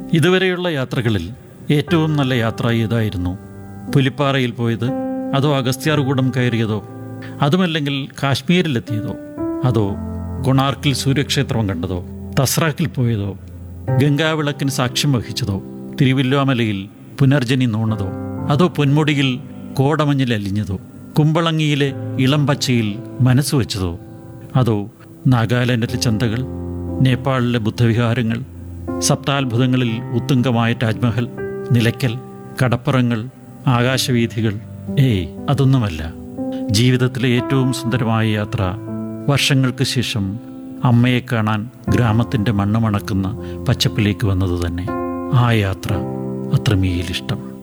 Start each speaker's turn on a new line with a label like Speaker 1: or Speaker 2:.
Speaker 1: ഇതുവരെയുള്ള യാത്രകളിൽ ഏറ്റവും നല്ല യാത്ര ഏതായിരുന്നു പുലിപ്പാറയിൽ പോയത് അതോ അഗസ്ത്യാർകൂടം കയറിയതോ അതുമല്ലെങ്കിൽ കാശ്മീരിലെത്തിയതോ അതോ കൊണാർക്കിൽ സൂര്യക്ഷേത്രം കണ്ടതോ തസ്രാക്കിൽ പോയതോ ഗംഗാവിളക്കിന് സാക്ഷ്യം വഹിച്ചതോ തിരുവില്ലോമലയിൽ പുനർജനി നൂണതോ അതോ പൊന്മുടിയിൽ കോടമഞ്ഞിൽ അലിഞ്ഞതോ കുമ്പളങ്ങിയിലെ ഇളം പച്ചയിൽ മനസ്സ് വെച്ചതോ അതോ നാഗാലാൻഡിലെ ചന്തകൾ നേപ്പാളിലെ ബുദ്ധവിഹാരങ്ങൾ സപ്താത്ഭുതങ്ങളിൽ ഉത്തുംഗമായ താജ്മഹൽ നിലയ്ക്കൽ കടപ്പുറങ്ങൾ ആകാശവീഥികൾ ഏയ് അതൊന്നുമല്ല ജീവിതത്തിലെ ഏറ്റവും സുന്ദരമായ യാത്ര വർഷങ്ങൾക്ക് ശേഷം അമ്മയെ കാണാൻ ഗ്രാമത്തിൻ്റെ മണ്ണ് മണക്കുന്ന പച്ചപ്പിലേക്ക് വന്നത് തന്നെ ആ യാത്ര അത്രമേലിഷ്ടം